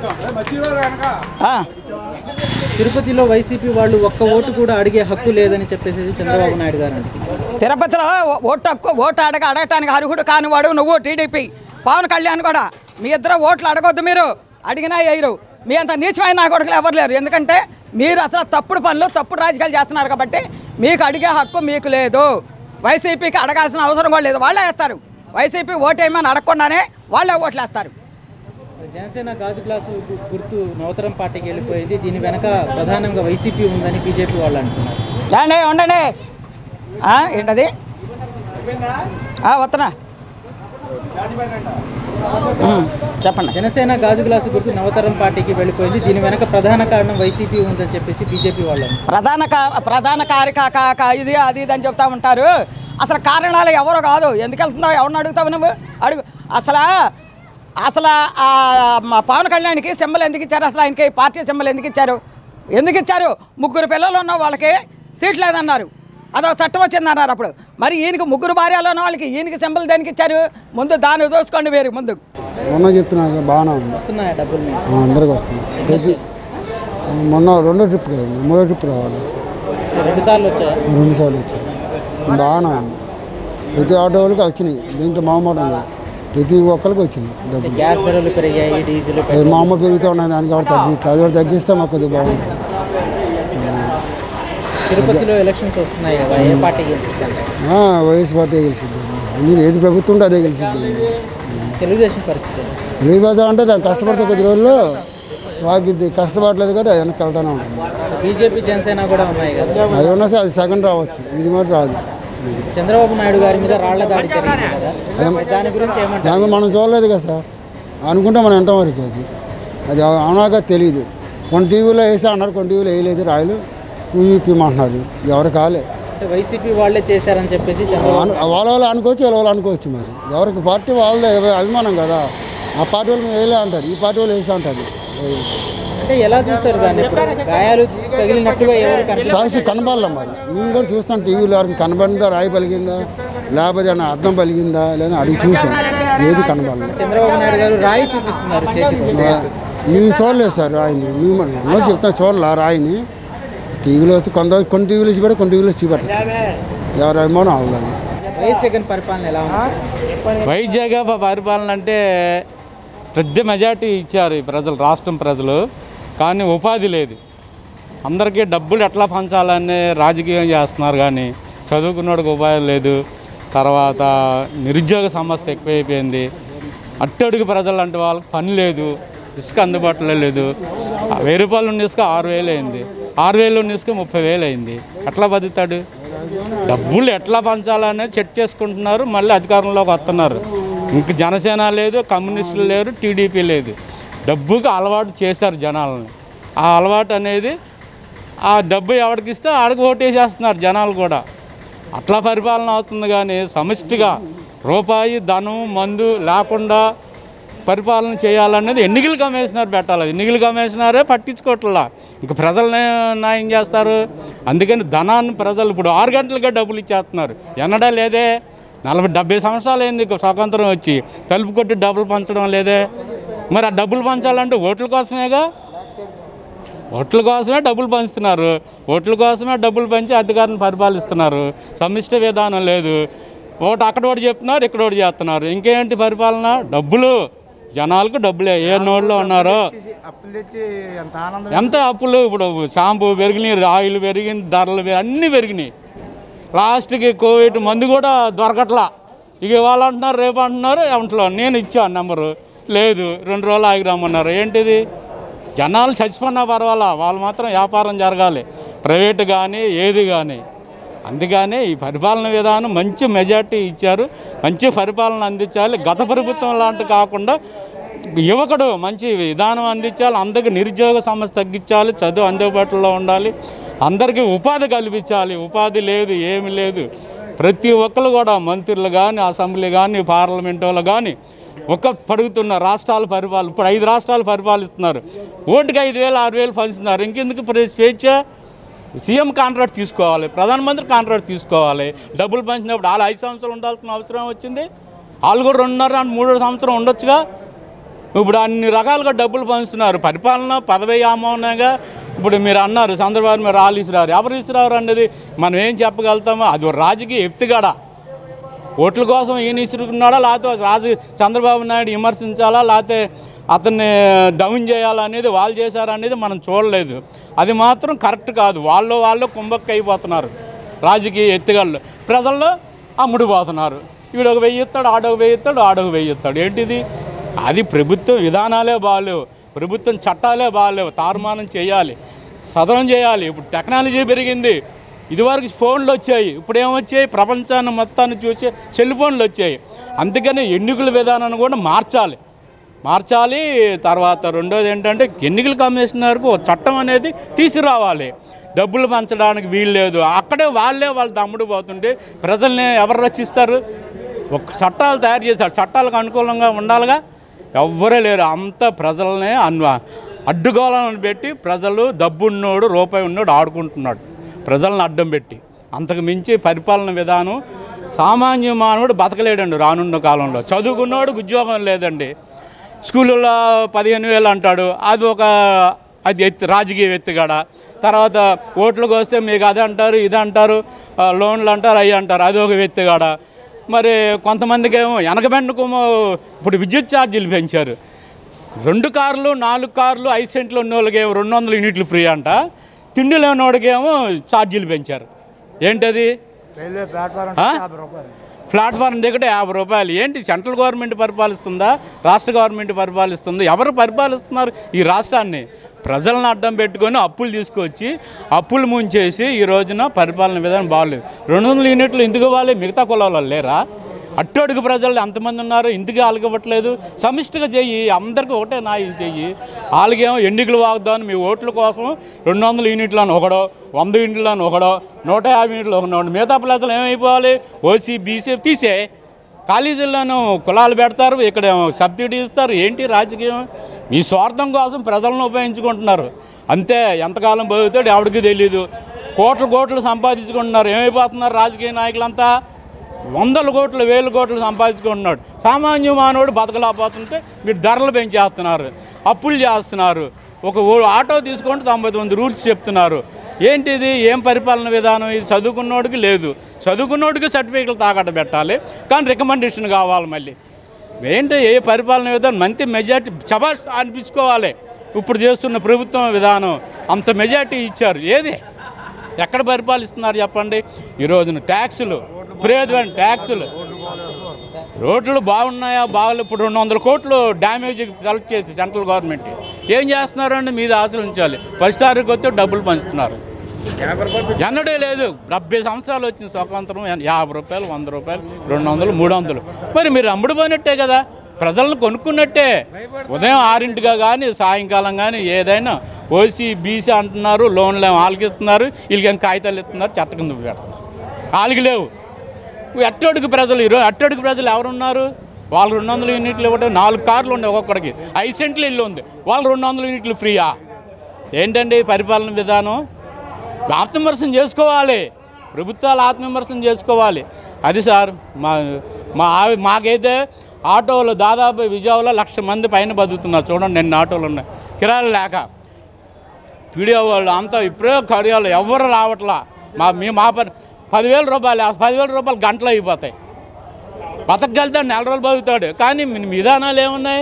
ఆ, తిరుపతిలో వైసీపీ వాళ్ళు ఒక్క ఓటు కూడా అడిగే హక్కు లేదని చెప్పేసి చంద్రబాబు నాయుడు గారు అంటున్నారు తిరుపతిలో ఓ- ఓటు హక్కు ఓటు అడగ అడగటానికి అర్హుడు కానివాడు నువ్వు టీడీపీ పవన్ కళ్యాణ్ కూడా మీ ఇద్దరు ఓట్లు అడగొద్దు మీరు అడిగినా వేయరు మీ అంత నీచమైన నా కొడుకులు ఎవరు లేరు ఎందుకంటే మీరు అసలు తప్పుడు పనులు తప్పుడు రాజకీయాలు చేస్తున్నారు కాబట్టి మీకు అడిగే హక్కు మీకు లేదు వైసీపీకి అడగాల్సిన అవసరం కూడా లేదు వాళ్ళే వేస్తారు వైసీపీ ఓటేయమని అడగకుండానే వాళ్ళే ఓట్లు వేస్తారు జనసేన గాజు గ్లాసు గు- గుర్తు నవతరం పార్టీకి వెళ్ళిపోయింది దీని వెనక ప్రధానంగా వైసీపీ ఉందని బీజేపీ వాళ్ళు అంటున్నారు రండి ఉండండి ఆ, ఏంటది ఆ, వస్తున్నా ఉమ్, చెప్పండి జనసేన గాజు గ్లాసు గుర్తు నవతరం పార్టీకి వెళ్ళిపోయింది దీని వెనక ప్రధాన కారణం వైసీపీ ఉందని చెప్పేసి బీజేపీ వాళ్ళు అంటున్నారు. ప్రధాన కా- ప్రధాన కార్యక ఇది అది ఇది అని చెప్తా ఉంటారు అసలు కారణాలు ఎవరో కాదు ఎందుకు వెళ్తున్నావు ఎవరిని అడుగుతావు నువ్వు అడుగు అసలు అసలు ఆ మా పవన్ కళ్యాణ్కి సింబల్ ఎందుకు ఇచ్చారు అసలు ఆయనకి పార్టీ సింబల్ ఎందుకు ఇచ్చారు ఎందుకు ఇచ్చారు ముగ్గురు పిల్లలు ఉన్న వాళ్ళకి సీట్ లేదన్నారు అదో చట్టం వచ్చిందన్నారు అప్పుడు మరి ఈయనకి ముగ్గురు భార్యలు ఉన్న వాళ్ళకి ఈయనకి సింబల్ దేనికి ఇచ్చారు ముందు దాన్ని చూసుకోండి మీరు ముందు మొన్న చెప్తున్నా బాగానే ఉంది వస్తున్నాయా డబ్బులు మీకు? ఆ, అందరికి వస్తుంది ప్రతి మొన్న రెండో ట్రిప్ కదండి మూడో ట్రిప్ రావాలి రెండు సార్లు వచ్చాయా రెండు సార్లు వచ్చాయి బాగానే ఉంది ప్రతి ఆటో వాళ్ళకి వచ్చినాయి దీంట్లో మామూలు లేదు ప్రతి ఒక్కరికి వచ్చినాయి డబ్బులు గ్యాస్ ధరలు పెరిగాయి డీజిల్ అది మా అమ్మ పెరుగుతూ ఉన్నాయి దానికి ఎవరు తగ్గిట్లేదు అది కూడా తగ్గిస్తే మాకు కొద్దిగా బాగుంటుంది తిరుపతిలో ఎలక్షన్స్ వస్తున్నాయి కదా ఏ పార్టీ గెలుస్తుందంటే ఆ, వైఎస్ పార్టీ గెలిచిద్ది అన్ని ఏది ప్రభుత్వం ఉంటే అదే గెలిచిద్ది తెలుగుదేశం పరిస్థితి తెలియదు అంటే దాన్ని కష్టపడితే కొద్ది రోజుల్లో వాకిద్ది కష్టపడలేదు కదా అది వెనక్కి వెళ్తానే ఉంటుంది బీజేపీ జనసేన కూడా ఉన్నాయి కదా అది ఉన్నా సరే అది సెకండ్ రావచ్చు ఇది మాత్రం రాదు చంద్రబాబు నాయుడు గారి మీద రాళ్ల దాడి జరిగింది కదా దాని గురించి ఏమంటారు దాన్ని మనం చూడలేదు కదా సార్ అనుకుంటే మనం వింటాం వరకు అది అది అవునాక తెలియదు కొన్ని టీవీలో వేసా అన్నారు కొన్ని టీవీలో వేయలేదు రాయలు ఇప్పిమంటున్నారు ఎవరు కాలే అంటే వైసీపీ వాళ్ళే చేశారని చెప్పేసి చంద్రబాబు అను- వాళ్ళ వాళ్ళు అనుకోవచ్చు వీళ్ళ వాళ్ళు అనుకోవచ్చు మరి ఎవరికి పార్టీ వాళ్ళదే అభిమానం కదా ఆ పార్టీ వాళ్ళు మేము వేయలే అంటారు ఈ పార్టీ వాళ్ళు వేసా అంటారు అంటే ఎలా చూస్తారు దాన్ని ఇప్పుడు గాయాలు తగిలినట్టుగా ఎవరు కనిపి సాక్షి కనబడాలి మరి మేము కూడా చూస్తాం టీవీలో ఎవరికి కనబడిందా రాయి పలిగిందా లేకపోతే ఏమైనా అర్థం పలిగిందా లేదా అడిగి చూసాం ఏది కనబడాలి చంద్రబాబు నాయుడు గారు రాయి చూపిస్తున్నారు చేతికి మేము చూడలేదు సార్ రాయిని మేము ఉన్నది చెప్తాం చూడలే రాయిని టీవీలో వస్తే కొంత కొన్ని టీవీలో చూపెట్టారు కొన్ని టీవీలో చూపెట్టారు ఎవరి అభిమానం అవ్వాలి వైఎస్ జగన్ పరిపాలన ఎలా ఉంది వైద్యగా పరిపాలన అంటే పెద్ద మెజార్టీ ఇచ్చారు ఈ ప్రజలు రాష్ట్రం ప్రజలు కానీ ఉపాధి లేదు అందరికీ డబ్బులు ఎట్లా పంచాలని రాజకీయం చేస్తున్నారు కానీ చదువుకున్నోడికి ఉపాయం లేదు తర్వాత నిరుద్యోగ సమస్య ఎక్కువైపోయింది అట్టడుగు ప్రజలు అంటే వాళ్ళకి పని లేదు ఇసుక అందుబాటులో లేదు ఆ వెయ్యి రూపాయలు ఉన్న ఇసుక ఆరు వేలు అయింది ఆరు వేలు ఉన్న ఇసుక ముప్పై వేలు అయింది ఎట్లా బతుకుతాడు డబ్బులు ఎట్లా పంచాలనేది చెక్ చేసుకుంటున్నారు మళ్ళీ అధికారంలోకి వస్తున్నారు ఇంక జనసేన లేదు కమ్యూనిస్టులు లేరు టీడీపీ లేదు డబ్బుకి అలవాటు చేశారు జనాలని ఆ అలవాటు అనేది ఆ డబ్బు ఎవరికి ఇస్తే ఆడికి ఓటేసేస్తున్నారు జనాలు కూడా అట్లా పరిపాలన అవుతుంది కానీ సమిష్టిగా రూపాయి ధనం మందు లేకుండా పరిపాలన చేయాలనేది ఎన్నికలు కమిషనర్ పెట్టాలి ఎన్నికలు కమిషనరే పట్టించుకోవట్లా ఇంక ప్రజలనే న్యాయం చేస్తారు అందుకని ధనాన్ని ప్రజలు ఇప్పుడు ఆరు గంటలకే డబ్బులు ఇచ్చేస్తున్నారు ఎన్నడా లేదే నలభై డెబ్బై సంవత్సరాలు అయింది ఇక స్వాతంత్రం వచ్చి తలుపు కొట్టి డబ్బులు పంచడం లేదే మరి ఆ డబ్బులు పంచాలంటే ఓట్ల కోసమేగా ఓట్ల కోసమే డబ్బులు పంచుతున్నారు ఓట్ల కోసమే డబ్బులు పంచి అధికారాన్ని పరిపాలిస్తున్నారు సమిష్టి విధానం లేదు ఓటు అక్కడ ఒకటి చెప్తున్నారు ఇక్కడ ఒకటి చేస్తున్నారు ఇంకేంటి పరిపాలన డబ్బులు జనాలకు డబ్బులే ఏ నోట్లో ఉన్నారో ఎంత అప్పులు ఇప్పుడు షాంపూ పెరిగినాయి ఆయిల్ పెరిగింది ధరలు పెరిగి అన్నీ పెరిగినాయి లాస్ట్కి కోవిడ్ మందు కూడా దొరకట్లా ఇక వాళ్ళు అంటున్నారు రేపు అంటున్నారు ఏమంట్లో నేను ఇచ్చాను నెంబరు లేదు రెండు రోజులు ఆగి రమ్మన్నారు ఏంటిది జనాలు చచ్చిపోయినా పర్వాలా వాళ్ళు మాత్రం వ్యాపారం జరగాలి ప్రైవేట్ కానీ ఏది కానీ అందుకని ఈ పరిపాలన విధానం మంచి మెజార్టీ ఇచ్చారు మంచి పరిపాలన అందించాలి గత ప్రభుత్వం లాంటి కాకుండా యువకుడు మంచి విధానం అందించాలి అందరికి నిరుద్యోగ సమస్య తగ్గించాలి చదువు అందుబాటులో ఉండాలి అందరికీ ఉపాధి కల్పించాలి ఉపాధి లేదు ఏమి లేదు ప్రతి ఒక్కరు కూడా మంత్రులు కానీ అసెంబ్లీ కానీ పార్లమెంట్ వాళ్ళు కానీ ఒక పడుగుతున్న రాష్ట్రాలు పరిపాలన ఇప్పుడు ఐదు రాష్ట్రాలు పరిపాలిస్తున్నారు ఓటుకి ఐదు వేలు ఆరు వేలు పంచుతున్నారు ఇంకెందుకు ప్ర- స్వేచ్ఛ సీఎం కాంట్రాక్ట్ తీసుకోవాలి ప్రధానమంత్రి కాంట్రాక్ట్ తీసుకోవాలి డబ్బులు పంచినప్పుడు వాళ్ళు ఐదు సంవత్సరాలు ఉండాల్సిన అవసరం వచ్చింది వాళ్ళు కూడా రెండున్నర మూడో సంవత్సరం ఉండొచ్చుగా ఇప్పుడు అన్ని రకాలుగా డబ్బులు పంచుతున్నారు పరిపాలన పదవి ఆమోనంగా ఇప్పుడు మీరు అన్నారు చంద్రబాబు మీరు రాళ్ళు ఇస్తున్నారు ఎవరు ఇస్తున్నారు అనేది మనం ఏం చెప్పగలుగుతామో అది ఒక రాజకీయ ఎత్తుగడ ఓట్ల కోసం ఈయన ఇసురుకున్నాడా లేకపోతే రాజు చంద్రబాబు నాయుడు విమర్శించాలా లేకపోతే అతన్ని డౌన్ చేయాలనేది వాళ్ళు చేశారనేది మనం చూడలేదు అది మాత్రం కరెక్ట్ కాదు వాళ్ళు వాళ్ళు కుంభక్క అయిపోతున్నారు రాజకీయ ఎత్తుగళ్ళు ప్రజల్లో అమ్ముడుపోతున్నారు వీడొక వెయ్యి ఇస్తాడు ఆడొక వెయ్యి ఇస్తాడు ఆడొక వెయ్యి ఇస్తాడు ఏంటిది అది ప్రభుత్వం విధానాలే బాగాలేవు ప్రభుత్వం చట్టాలే బాగాలేవు తారుమానం చేయాలి సదనం చేయాలి ఇప్పుడు టెక్నాలజీ పెరిగింది ఇదివరకు ఫోన్లు వచ్చాయి ఇప్పుడు ఏమొచ్చాయి ప్రపంచాన్ని మొత్తాన్ని చూసే సెల్ ఫోన్లు వచ్చాయి అందుకని ఎన్నికల విధానాన్ని కూడా మార్చాలి మార్చాలి తర్వాత రెండోది ఏంటంటే ఎన్నికల కమిషనర్కు ఒక చట్టం అనేది తీసుకురావాలి డబ్బులు పంచడానికి వీలు లేదు అక్కడే వాళ్ళే వాళ్ళు దమ్ముడు పోతుంటే ప్రజల్ని ఎవరు రక్షిస్తారు ఒక చట్టాలు తయారు చేశారు చట్టాలకు అనుకూలంగా ఉండాలిగా ఎవ్వరే లేరు అంత ప్రజలనే అన్వ అడ్డుగోళాలను పెట్టి ప్రజలు డబ్బున్నోడు రూపాయి ఉన్నోడు ఆడుకుంటున్నాడు ప్రజలను అడ్డం పెట్టి అంతకు మించి పరిపాలన విధానం సామాన్య మానవుడు బతకలేడండి రానున్న కాలంలో చదువుకున్నోడు ఉద్యోగం లేదండి స్కూళ్ళలో పదిహేను వేలు అంటాడు అది ఒక అది ఎత్తు రాజకీయ ఎత్తుగడ తర్వాత ఓట్లకు వస్తే మీకు అది అంటారు ఇది అంటారు ఆ, లోన్లు అంటారు అవి అంటారు అది ఒక ఎత్తుగడ మరి కొంతమందికి ఏమో వెనకబెండకేమో ఇప్పుడు విద్యుత్ ఛార్జీలు పెంచారు రెండు కార్లు నాలుగు కార్లు ఐదు సెంట్లు ఉన్న వాళ్ళకి ఏమో రెండు వందల యూనిట్లు ఫ్రీ అంట తిండి లేని వాడికేమో ఛార్జీలు పెంచారు ఏంటది ఆ? ప్లాట్ఫారం దిగట యాభై రూపాయలు ఏంటి సెంట్రల్ గవర్నమెంట్ పరిపాలిస్తుందా రాష్ట్ర గవర్నమెంట్ పరిపాలిస్తుందా ఎవరు పరిపాలిస్తున్నారు ఈ రాష్ట్రాన్ని ప్రజలను అడ్డం పెట్టుకొని అప్పులు తీసుకొచ్చి అప్పులు ముంచేసి ఈ రోజున పరిపాలన విధానం బాగాలేదు రెండు వందల యూనిట్లు ఎందుకు ఇవ్వాలి మిగతా కులాలు లేరా అట్టడుగు ప్రజలు ఎంతమంది ఉన్నారు ఇందుకు ఆలకివ్వట్లేదు సమిష్టిగా చెయ్యి అందరికీ ఒకటే న్యాయం చెయ్యి వాళ్ళకేమో ఎన్నికలు వాగ్దాను మీ ఓట్ల కోసం రెండు వందల యూనిట్లను ఒకడో వంద యూనిట్లను ఒకడో నూట యాభై యూనిట్లు ఒకడో మిగతా ప్రజలు ఏమైపోవాలి ఓసీ బీసీ తీసే కాలేజీల్లోనూ కులాలు పెడతారు ఇక్కడ సబ్సిడీ ఇస్తారు ఏంటి రాజకీయం మీ స్వార్థం కోసం ప్రజలను ఉపయోగించుకుంటున్నారు అంతే ఎంతకాలం బతుకుతాడు ఎవరికి తెలియదు కోట్ల కోట్లు సంపాదించుకుంటున్నారు ఏమైపోతున్నారు రాజకీయ నాయకులంతా వందల కోట్లు వేల కోట్లు సంపాదించుకుంటున్నాడు సామాన్య మానవుడు బతకలేకపోతుంటే మీరు ధరలు పెంచేస్తున్నారు అప్పులు చేస్తున్నారు ఒక ఓ- ఆటో తీసుకుంటే తొంభై తొమ్మిది రూల్స్ చెప్తున్నారు ఏంటిది ఏం పరిపాలన విధానం ఇది చదువుకున్నోడికి లేదు చదువుకున్నోడికి సర్టిఫికేట్లు తాకట్టు పెట్టాలి కానీ రికమెండేషన్ కావాలి మళ్ళీ ఏంటి ఏ పరిపాలన విధానం మంచి మెజార్టీ చబాష్ అనిపించుకోవాలి ఇప్పుడు చేస్తున్న ప్రభుత్వం విధానం అంత మెజార్టీ ఇచ్చారు ఏది ఎక్కడ పరిపాలిస్తున్నారు చెప్పండి ఈ రోజున ట్యాక్సులు విపరీతమైన ట్యాక్సులు రోడ్లు బాగున్నాయా బాగాలి ఇప్పుడు రెండు వందల కోట్లు డ్యామేజ్ కలెక్ట్ చేసి సెంట్రల్ గవర్నమెంట్ ఏం చేస్తున్నారండి మీద ఆశలు ఉంచాలి ఫస్ట్ తారీఖు వస్తే డబ్బులు పంచుతున్నారు ఎన్నడే లేదు డెబ్బై సంవత్సరాలు వచ్చింది స్వతంత్రం యాభై రూపాయలు వంద రూపాయలు రెండు వందలు మూడు వందలు మరి మీరు అమ్ముడు పోయినట్టే కదా ప్రజలను కొనుక్కున్నట్టే ఉదయం ఆరింటిగా కానీ సాయంకాలం కానీ ఏదైనా ఓసీ బీసీ అంటున్నారు లోన్లు ఏమో వాళ్ళకి ఇస్తున్నారు వీళ్ళకి కాగితాలు ఇస్తున్నారు చెత్త కింద పెడుతున్నారు వాళ్ళకి లేవు అట్టడుగు ప్రజలు ఈరోజు అట్టడుగు ప్రజలు ఎవరున్నారు వాళ్ళు రెండు వందల యూనిట్లు ఇవ్వడం నాలుగు కార్లు ఉన్నాయి ఒక్కొక్కడికి ఐదు సెంట్లు ఇల్లు ఉంది వాళ్ళు రెండు వందల యూనిట్లు ఫ్రీయా ఏంటండి పరిపాలన విధానం ఆత్మవిమర్శనం చేసుకోవాలి ప్రభుత్వాలు ఆత్మవిమర్శనం చేసుకోవాలి అది సార్ మా మా ఆవి- మాకైతే ఆటోలు దాదాపు విజయవాడలో లక్ష మంది పైన బతుకుతున్నారు చూడండి నిన్న ఆటోలు ఉన్నాయి కిరాయిలు లేక వీడియో వాళ్ళు అంతా ఇప్పుడే కడియాలు ఎవరు రావట్లా మా మీ మా పని పదివేల రూపాయలు ఆ పదివేల రూపాయలు గంటలు అయిపోతాయి బతకగలుగుతాడు నెల రోజులు బతుకుతాడు కానీ మీ విధానాలు ఏమున్నాయి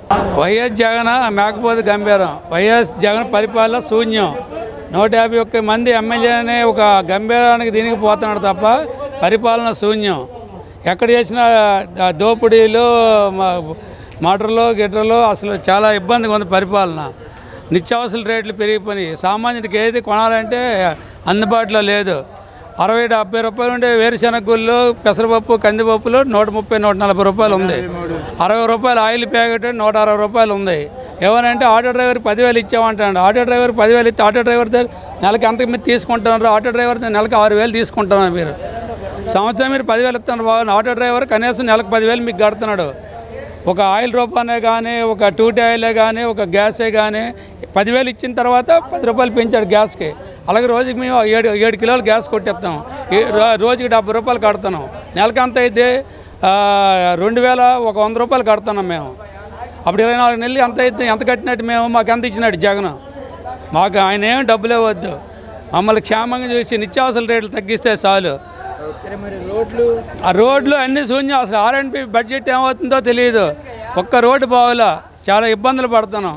వైఎస్ జగన్ మేకపోతే గంభీరం వైఎస్ జగన్ పరిపాలన శూన్యం నూట యాభై ఒక్క మంది ఎమ్మెల్యేనే ఒక గంభీరానికి దీనికి పోతున్నాడు తప్ప పరిపాలన శూన్యం ఎక్కడ చేసిన ద- దోపిడీలు మ- మటర్లు గిట్రలు అసలు చాలా ఇబ్బందిగా ఉంది పరిపాలన నిత్యావసర రేట్లు పెరిగిపోయినాయి సామాన్యుడికి ఏది కొనాలంటే అందుబాటులో లేదు అరవై డెబ్బై రూపాయలు ఉండే వేరుశెనగ గుళ్ళు పెసరపప్పు కందిపప్పులు నూట ముప్పై నూట నలభై రూపాయలు ఉంది అరవై రూపాయలు ఆయిల్ ప్యాకెట్ నూట అరవై రూపాయలు ఉంది ఏమనంటే ఆటో డ్రైవర్ పదివేలు ఇచ్చామంటాడు ఆటో డ్రైవర్ పదివేలు ఇస్తే ఆటో డ్రైవర్ దగ్గర నెలకి ఎంత మీరు తీసుకుంటున్నారు ఆటో డ్రైవర్ దగ్గర నెలకి ఆరు వేలు తీసుకుంటున్నారు మీరు సంవత్సరం మీరు పదివేలు ఇస్తున్నారు బాగా ఆటో డ్రైవర్ కనీసం నెలకు పదివేలు మీకు కడుతున్నాడు ఒక ఆయిల్ రూపానే కానీ ఒక టూటీ ఆయిలే కానీ ఒక గ్యాసే కానీ పదివేలు ఇచ్చిన తర్వాత పది రూపాయలు పెంచాడు గ్యాస్కి అలాగే రోజుకి మేము ఏడు ఏడు కిలోలు గ్యాస్ కొట్టేస్తాం ఏ- రో- రోజుకి డెబ్బై రూపాయలు కడుతున్నాం నెలకి అంత అయితే ఆ, రెండు వేల ఒక వంద రూపాయలు కడుతున్నాం మేము అప్పుడు ఇరవై నాలుగు నెలలు ఎంత అయితే ఎంత కట్టినట్టు మేము మాకు ఎంత ఇచ్చినట్టు జగన్ మాకు ఆయన ఏం డబ్బులే వద్దు మమ్మల్ని క్షేమంగా చూసి నిత్యావసర రేట్లు తగ్గిస్తే చాలు సరే మరి రోడ్లు ఆ రోడ్లు అన్ని శూన్యం అసలు ఆర్ఎన్పి బడ్జెట్ ఏమవుతుందో తెలియదు ఒక్క రోడ్డు పోవాలా చాలా ఇబ్బందులు పడుతున్నాం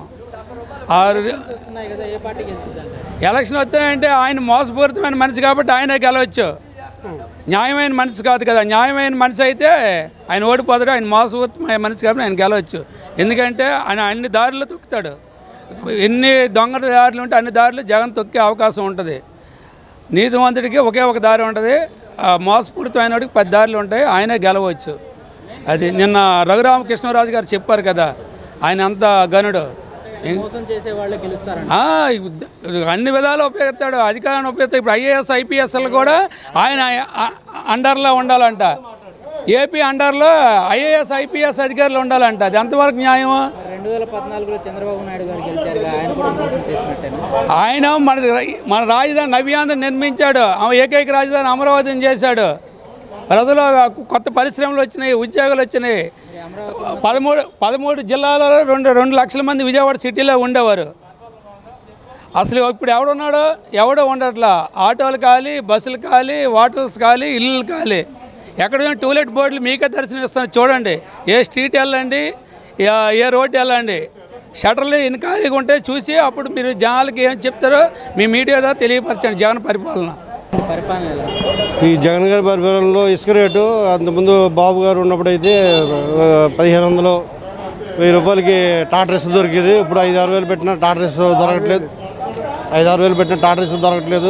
ఆ ర- వస్తున్నాయి కదా ఏ పార్టీ గెలిచిద్దాం ఎలక్షన్ వస్తాయంటే ఆయన మోసపూరితమైన మనిషి కాబట్టి ఆయనే గెలవచ్చు న్యాయమైన మనిషి కాదు కదా న్యాయమైన మనిషి అయితే ఆయన ఓడిపోతాడు ఆయన మోసపూరితమైన మనిషి కాబట్టి ఆయన గెలవచ్చు ఎందుకంటే ఆయన అన్ని దారులు తొక్కుతాడు ఎన్ని దొంగ దారులు ఉంటే అన్ని దారులు జగన్ తొక్కే అవకాశం ఉంటుంది నీతివంతుడికి ఒకే ఒక దారి ఉంటుంది ఆ మోసపూరితమైన వాడికి పది దారులు ఉంటాయి ఆయనే గెలవచ్చు అది నిన్న రఘురామకృష్ణరాజు గారు చెప్పారు కదా ఆయన అంత గనుడు మోసం చేసే వాళ్ళే గెలుస్తారంట ఆ, ఇది అన్ని విధాలు ఉపయోగిస్తాడు అధికారాన్ని ఉపయోగిస్తాడు ఇప్పుడు ఐఏఎస్ ఐపీఎస్లు కూడా ఆయన అ- అండర్లో ఉండాలంట ఏపీ అండర్లో ఐఏఎస్ ఐపీఎస్ అధికారులు ఉండాలంట అది ఎంతవరకు న్యాయము రెండు వేల పద్నాలుగులో చంద్రబాబు నాయుడు గారు గెలిచారు ఆయన కూడా మోసం చేసినట్టేనా ఆయన మన ర- మన రాజధాని నవ్యాంధ్ర నిర్మించాడు ఆమె ఏకైక రాజధాని అమరావతిని చేశాడు ప్రజలు కొత్త పరిశ్రమలు వచ్చినాయి ఉద్యోగాలు వచ్చినాయి పదమూడు పదమూడు జిల్లాలలో రెండు రెండు లక్షల మంది విజయవాడ సిటీలో ఉండేవారు అసలు ఇప్పుడు ఎవడున్నాడో ఎవడో ఉండట్లా ఆటోలు ఖాళీ బస్సులు ఖాళీ వాటర్స్ ఖాళీ ఇల్లులు ఖాళీ ఎక్కడ చూసినా టూలెట్ బోర్డులు మీకే దర్శనం ఇస్తాను చూడండి ఏ స్ట్రీట్ వెళ్ళండి ఏ- ఏ రోడ్డు వెళ్ళండి షటర్లు ఎన్ని ఖాళీగా ఉంటే చూసి అప్పుడు మీరు జనాలకి ఏం చెప్తారో మీ మీడియా ద్వారా తెలియపరచండి జగన్ పరిపాలన పరిపాలన ఎలా ఈ జగన్ గారి పరిపాలనలో ఇసుక రేటు అంతకుముందు బాబు గారు ఉన్నప్పుడైతే ఆ, పదిహేను వందలు వెయ్యి రూపాయలకి టాటరీస్ దొరికేది ఇప్పుడు ఐదు ఆరు వేలు పెట్టిన టాటరీస్ దొరకట్లేదు ఐదు ఆరు వేలు పెట్టిన టాటరీస్ దొరకట్లేదు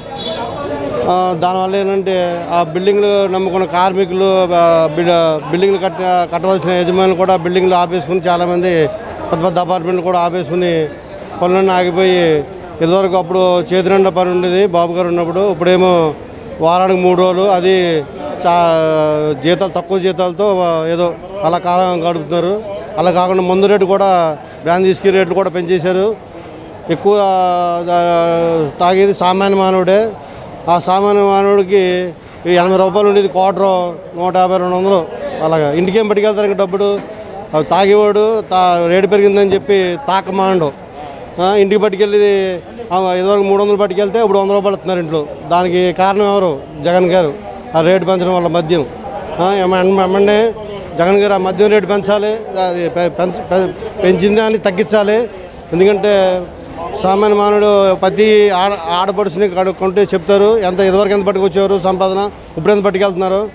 ఆ, దానివల్ల ఏంటంటే ఆ బిల్డింగ్లు నమ్ముకున్న కార్మికులు ఆ, బిల్- బిల్డింగ్లు కట్ట కట్టవలసిన యజమానులు కూడా బిల్డింగ్లు ఆపేసుకుని చాలామంది పెద్ద పెద్ద అపార్ట్మెంట్లు కూడా ఆపేసుకుని పనులన్నీ ఆగిపోయి ఇదివరకు అప్పుడు చేతి నిండా పని ఉండేది బాబు గారు ఉన్నప్పుడు ఇప్పుడేమో వారానికి మూడు రోజులు అది చా జీతాలు తక్కువ జీతాలతో ఏదో అలా కాలం గడుపుతున్నారు అలా కాకుండా మందు రేటు కూడా బ్రాండ్ విస్కీ రేట్లు కూడా పెంచేశారు ఎక్కువ ఆ, తాగేది సామాన్య మానవుడే ఆ సామాన్య మానవుడికి ఈ ఎనభై రూపాయలు ఉండేది క్వార్టర్ నూట యాభై రెండు వందలు అలాగా ఇంటికేం పట్టుకెళ్తారు ఇంకా డబ్బులు అవి తాగేవాడు తా రేటు పెరిగిందని చెప్పి తాక మాండు ఆ, ఇంటికి పట్టుకెళ్ళి ఆ, ఇదివరకు మూడు వందలు పట్టుకెళ్తే ఇప్పుడు వంద రూపాయలు ఇస్తున్నారు ఇంట్లో దానికి కారణం ఎవరు జగన్ గారు ఆ రేటు పెంచడం వల్ల మద్యం ఆ, ఎమ్మ- ఎమ్మండే జగన్ గారు ఆ మద్యం రేటు పెంచాలి అది పె- పెంచ- పె- పెంచింది అని తగ్గించాలి ఎందుకంటే సామాన్య మానవుడు ప్రతి ఆడ ఆడపడుచుని కడు- కొంటే చెప్తారు ఎంత ఇదివరకు ఎంత పట్టుకొచ్చేవారు సంపాదన ఇప్పుడు ఎంత పట్టుకెళ్తున్నారు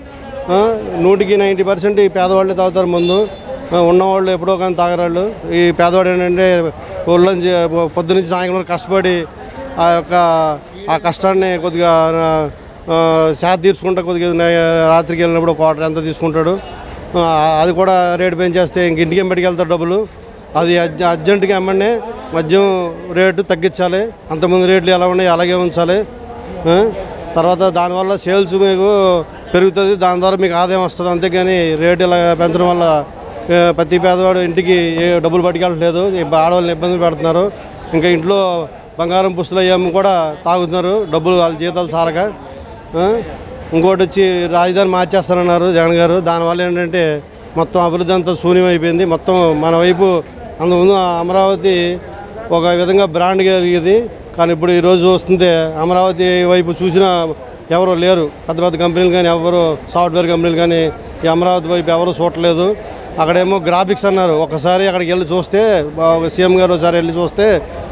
ఆ, నూటికి నైంటీ పర్సెంట్ ఈ పేదవాళ్ళే తాగుతారు ముందు ఆ, ఉన్నవాళ్ళు ఎప్పుడో కానీ తాగరాళ్ళు ఈ పేదవాడు ఏంటంటే ఒళ్ళొంచి పొద్దునుంచి సాయంత్రం వరకు కష్టపడి ఆ యొక్క ఆ కష్టాన్ని కొద్దిగా ఆ, శాత తీర్చుకుంటా కొద్దిగా నే- రాత్రికి వెళ్ళినప్పుడు ఒక క్వార్టర్ ఎంత తీసుకుంటాడు ఆ, అది కూడా రేటు పెంచేస్తే ఇంక ఇంటికి ఏం పట్టుకెళ్తారు డబ్బులు అది అర్జ- అర్జెంటుగా ఎమ్మండి మద్యం రేటు తగ్గించాలి అంతకుముందు రేట్లు ఎలా ఉన్నాయి అలాగే ఉంచాలి ఆ? తర్వాత దానివల్ల సేల్స్ మీకు పెరుగుతుంది దాని ద్వారా మీకు ఆదాయం వస్తుంది అంతేగాని రేటు ఇలా పెంచడం వల్ల ఆ, ప్రతి పేదవాడు ఇంటికి ఏ డబ్బులు పట్టుకెళ్ళట్లేదు ఈ ఆడవాళ్ళని ఇబ్బంది పెడుతున్నారు ఇంకా ఇంట్లో బంగారం పుస్తులు అయ్యాము కూడా తాగుతున్నారు డబ్బులు వాళ్ళ జీతాలు సాలక ఆ? ఇంకోటి వచ్చి రాజధాని మార్చేస్తానన్నారు జగన్ గారు దానివల్ల ఏంటంటే మొత్తం అభివృద్ధి అంతా శూన్యం అయిపోయింది మొత్తం మన వైపు అంతకుముందు అమరావతి ఒక విధంగా బ్రాండ్ కలిగేది కానీ ఇప్పుడు ఈరోజు వస్తుంటే అమరావతి వైపు చూసిన ఎవరు లేరు పెద్ద పెద్ద కంపెనీలు కానీ ఎవరు సాఫ్ట్వేర్ కంపెనీలు కానీ ఈ అమరావతి వైపు ఎవరు చూడలేదు అక్కడేమో గ్రాఫిక్స్ అన్నారు ఒకసారి అక్కడికి వెళ్ళి చూస్తే బా- సీఎం గారు ఒకసారి వెళ్ళి చూస్తే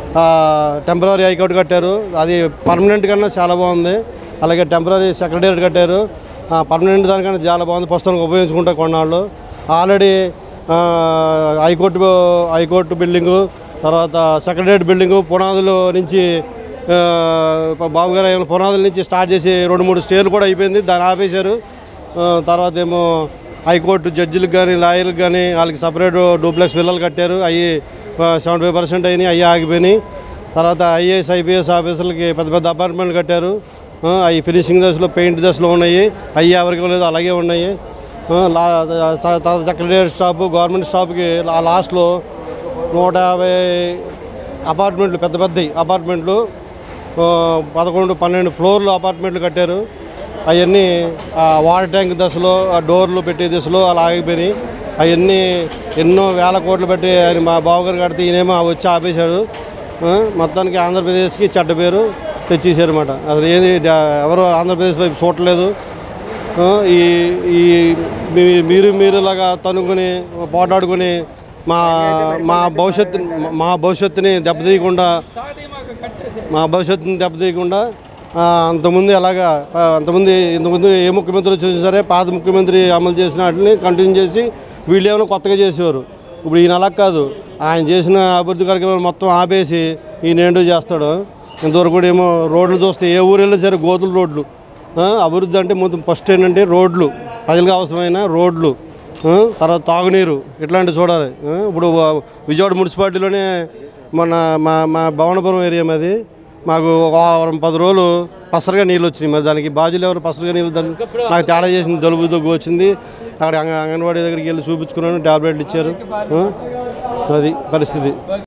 టెంపరీ హైకోర్టు కట్టారు అది పర్మనెంట్ కన్నా చాలా బాగుంది అలాగే టెంపరీ సెక్రటేరియట్ కట్టారు పర్మనెంట్ దానికన్నా చాలా బాగుంది పుస్తకానికి ఉపయోగించుకుంటే కొన్నాళ్ళు ఆల్రెడీ హైకోర్టు హైకోర్టు బిల్డింగు తర్వాత సెక్రటేరియట్ బిల్డింగు పునాదులు నుంచి ఆ, బాబు గారు ఏమో పునాదుల నుంచి స్టార్ట్ చేసి రెండు మూడు స్టేర్లు కూడా అయిపోయింది దాన్ని ఆపేశారు ఆ, తర్వాత ఏమో హైకోర్టు జడ్జిలకు కానీ లాయర్లకు కానీ వాళ్ళకి సపరేట్ డూప్లెక్స్ విల్లలు కట్టారు అవి సెవెంటీ ఫైవ్ పర్సెంట్ అయినాయి అవి ఆగిపోయినాయి తర్వాత ఐఏఎస్ ఐపీఎస్ ఆఫీసర్లకి పెద్ద పెద్ద అపార్ట్మెంట్లు కట్టారు ఆ, అవి ఫినిషింగ్ దశలో పెయింట్ దశలో ఉన్నాయి అవి ఎవరికి లేదు అలాగే ఉన్నాయి ఆ, లా త- తర్వాత సెక్రటరీ స్టాఫ్ గవర్నమెంట్ స్టాఫ్కి లా- లాస్ట్లో నూట యాభై అపార్ట్మెంట్లు పెద్ద పెద్దవి అపార్ట్మెంట్లు ఆ, పదకొండు పన్నెండు ఫ్లోర్లు అపార్ట్మెంట్లు కట్టారు అవన్నీ ఆ వాటర్ ట్యాంక్ దశలో ఆ డోర్లు పెట్టే దశలో అలా ఆగిపోయినాయి అవన్నీ ఎన్నో వేల కోట్లు పెట్టి ఆయన మా బావగారు కడితే ఈయనేమో వచ్చి ఆపేశాడు ఆ, మొత్తానికి ఆంధ్రప్రదేశ్కి చెడ్డ పేరు తెచ్చేసారు అనమాట అసలు ఏది డా- ఎవరు ఆంధ్రప్రదేశ్ వైపు చూడలేదు ఆ, ఈ ఈ మీ- మీరు మీరులాగా తనుకుని పోటాడుకుని మా మా భవిష్యత్తు మా భవిష్యత్తుని దెబ్బతీయకుండా మా భవిష్యత్తుని దెబ్బతీయకుండా ఆ, అంతకుముందు ఎలాగా ఆ, అంతకుముందు ఇంతకుముందు ఏ ముఖ్యమంత్రి వచ్చినా సరే పాత ముఖ్యమంత్రి అమలు చేసిన వాటిని కంటిన్యూ చేసి వీళ్ళు ఏమైనా కొత్తగా చేసేవారు ఇప్పుడు ఈయన అలా కాదు ఆయన చేసిన అభివృద్ధి కార్యక్రమాలు మొత్తం ఆపేసి ఈయన ఏంటో చేస్తాడు ఇంతవరకు కూడా ఏమో రోడ్లు చూస్తే ఏ ఊరు వెళ్ళినా సరే గోతుల రోడ్లు ఆ, అభివృద్ధి అంటే మొత్తం ఫస్ట్ ఏంటంటే రోడ్లు ప్రజలకు అవసరమైన రోడ్లు ఆ, తర్వాత తాగునీరు ఇట్లాంటివి చూడాలి ఆ, ఇప్పుడు వ- విజయవాడ మున్సిపాలిటీలోనే మన మా మా భవనపురం ఏరియా మాది మాకు ఒక వారం పది రోజులు పసరగా నీళ్ళు వచ్చినాయి మరి దానికి బాజులు ఎవరు పసరగా నీళ్ళు దానికి నాకు తేడా చేసింది జలుబు దగ్గు వచ్చింది అక్కడ అంగ- అంగన్వాడీ దగ్గరికి వెళ్ళి చూపించుకున్నాను ట్యాబ్లెట్లు ఇచ్చారు ఆ, అది పరిస్థితి